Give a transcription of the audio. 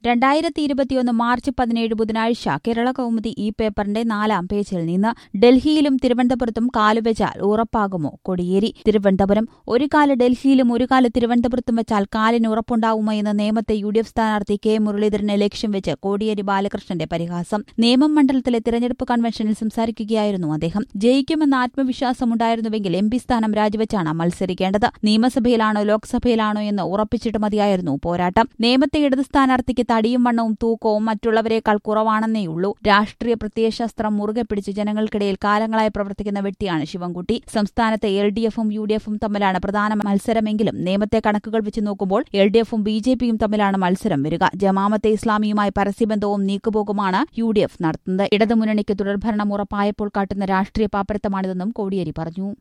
രണ്ടായിരത്തി ഇരുപത്തിയൊന്ന് മാർച്ച് പതിനേഴ് ബുധനാഴ്ച കേരള കൗമുദി ഈ പേപ്പറിന്റെ നാലാം പേജിൽ നിന്ന് ഡൽഹിയിലും തിരുവനന്തപുരത്തും കാലുവെച്ചാൽ ഉറപ്പാകുമോ കൊടിയേരി തിരുവനന്തപുരം ഒരു കാല് ഡൽഹിയിലും ഒരു കാല് തിരുവനന്തപുരത്തും വെച്ചാൽ കാലിന് ഉറപ്പുണ്ടാവുമോ എന്ന നേമത്തെ യു ഡി എഫ് സ്ഥാനാർത്ഥി കെ മുരളീധരനെ ലക്ഷ്യം വെച്ച് കോടിയേരി ബാലകൃഷ്ണന്റെ പരിഹാസം നേമം മണ്ഡലത്തിലെ തിരഞ്ഞെടുപ്പ് കൺവെൻഷനിൽ സംസാരിക്കുകയായിരുന്നു അദ്ദേഹം ജയിക്കുമെന്ന ആത്മവിശ്വാസമുണ്ടായിരുന്നുവെങ്കിൽ എം പി സ്ഥാനം രാജിവെച്ചാണ് മത്സരിക്കേണ്ടത് നിയമസഭയിലാണോ ലോക്സഭയിലാണോ എന്ന് ഉറപ്പിച്ചിട്ട് മതിയായിരുന്നു പോരാട്ടം നേമത്തെ ഇടത് സ്ഥാനാർത്ഥിക്ക് തടിയും വണ്ണവും തൂക്കവും മറ്റുള്ളവരെക്കാൾ കുറവാണെന്നേയുള്ളൂ രാഷ്ട്രീയ പ്രത്യയശാസ്ത്രം മുറുകെ പിടിച്ച് ജനങ്ങൾക്കിടയിൽ കാലങ്ങളായി പ്രവർത്തിക്കുന്ന വ്യക്തിയാണ് ശിവൻകുട്ടി സംസ്ഥാനത്തെ എൽ ഡി എഫും യു ഡി എഫും തമ്മിലാണ് പ്രധാന മത്സരമെങ്കിലും നേമത്തെ കണക്കുകൾ വെച്ച് നോക്കുമ്പോൾ എൽ ഡി എഫും ബി ജെ പിയും തമ്മിലാണ് മത്സരം വരിക ജമാമത്തെ ഇസ്ലാമിയുമായി പരസ്യബന്ധവും നീക്കുപോകുമാണ് യു ഡി എഫ് നടത്തുന്നത് ഇടതുമുന്നണിക്ക് തുടർഭരണം ഉറപ്പായപ്പോൾ കാട്ടുന്ന രാഷ്ട്രീയ പാപ്പരത്തമാണിതെന്നും കോടിയേരി പറഞ്ഞു